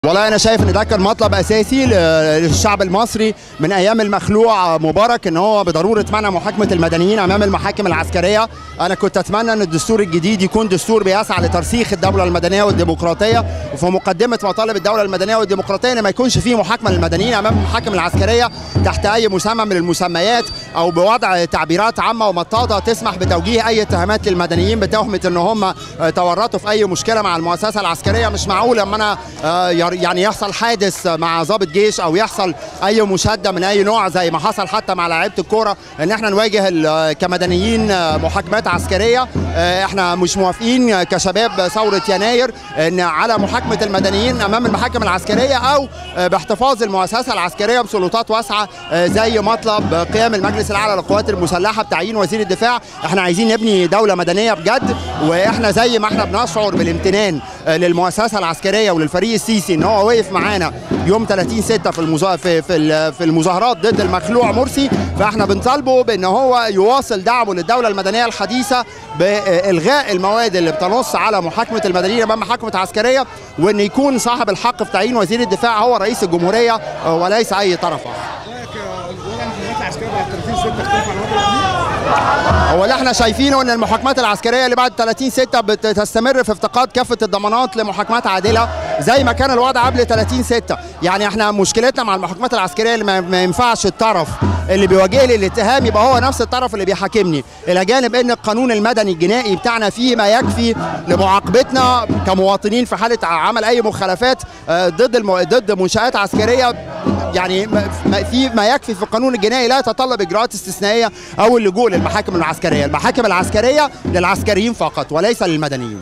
والله انا شايف ان ده كان مطلب اساسي ل- للشعب المصري من ايام المخلوع مبارك ان هو بضروره منع محاكمه المدنيين امام المحاكم العسكريه انا كنت اتمنى ان الدستور الجديد يكون دستور بيسعى لترسيخ الدوله المدنيه والديمقراطيه وفي مقدمه مطالب الدوله المدنيه والديمقراطيه ان ما يكونش فيه محاكمه للمدنيين امام المحاكم العسكريه تحت اي مسمى من المسميات او بوضع تعبيرات عامه ومطاطه تسمح بتوجيه اي اتهامات للمدنيين بتهمه ان هم آه، تورطوا في اي مشكله مع المؤسسه العسكريه مش معقول لما انا آه، ير- يعني يحصل حادث مع ضابط جيش او يحصل اي مشاده من اي نوع زي ما حصل حتى مع لعيبه الكوره ان احنا نواجه ال- كمدنيين آه، محاكمات عسكريه آه، احنا مش موافقين آه، كشباب ثوره يناير ان على محاكمه المدنيين امام المحاكم العسكريه او آه، باحتفاظ المؤسسه العسكريه بسلطات واسعه آه، زي مطلب آه، قيام المجلس الاعلى للقوات المسلحه بتعيين وزير الدفاع احنا عايزين نبني دوله مدنيه بجد واحنا زي ما احنا بنشعر بالامتنان آه، للمؤسسه العسكريه وللفريق السيسي ان هو وقف معانا يوم 30 6 في المزا... في في, ال- في المظاهرات ضد المخلوع مرسي فاحنا بنطالبه بان هو يواصل دعمه للدوله المدنيه الحديثه بالغاء المواد اللي بتنص على محاكمه المدنيين امام محاكمه عسكريه وان يكون صاحب الحق في تعيين وزير الدفاع هو رئيس الجمهوريه آه، وليس اي طرف آخر. رايك آه، الوضع المحاكمات العسكريه بعد 30 6 اختلف عن الوضع القديم؟ هو اللي احنا شايفينه ان المحاكمات العسكريه اللي بعد 30 6 بتستمر في افتقاد كافه الضمانات لمحاكمات عادله زي ما كان الوضع قبل 30 6 يعني احنا مشكلتنا مع المحاكمات العسكريه اللي ما ما ينفعش الطرف اللي بيواجه لي الاتهام يبقى هو نفس الطرف اللي بيحاكمني الى جانب ان القانون المدني الجنائي بتاعنا فيه ما يكفي لمعاقبتنا كمواطنين في حاله عمل اي مخالفات آه، ضد المو... ضد منشات عسكريه يعني ما- ما- في ما يكفي في القانون الجنائي لا يتطلب اجراءات استثنائيه او اللجوء للمحاكم العسكريه، المحاكم العسكريه للعسكريين فقط وليس للمدنيين.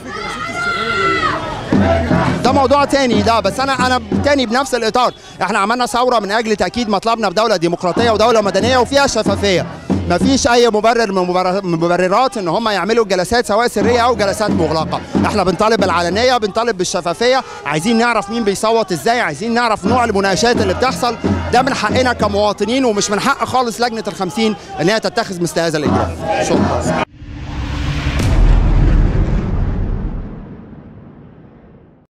ده موضوع تاني ده بس انا انا تاني بنفس الاطار احنا عملنا ثوره من اجل تاكيد مطلبنا في دوله ديمقراطيه ودوله مدنيه وفيها شفافيه ما فيش اي مبرر من مبرر- مبررات ان هم يعملوا جلسات سواء سريه او جلسات مغلقه احنا بنطالب بالعلنيه بنطالب بالشفافيه عايزين نعرف مين بيصوت ازاي عايزين نعرف نوع المناقشات اللي بتحصل ده من حقنا كمواطنين ومش من حق خالص لجنه الخمسين ان هي تتخذ مثل هذا الاجراء شكرا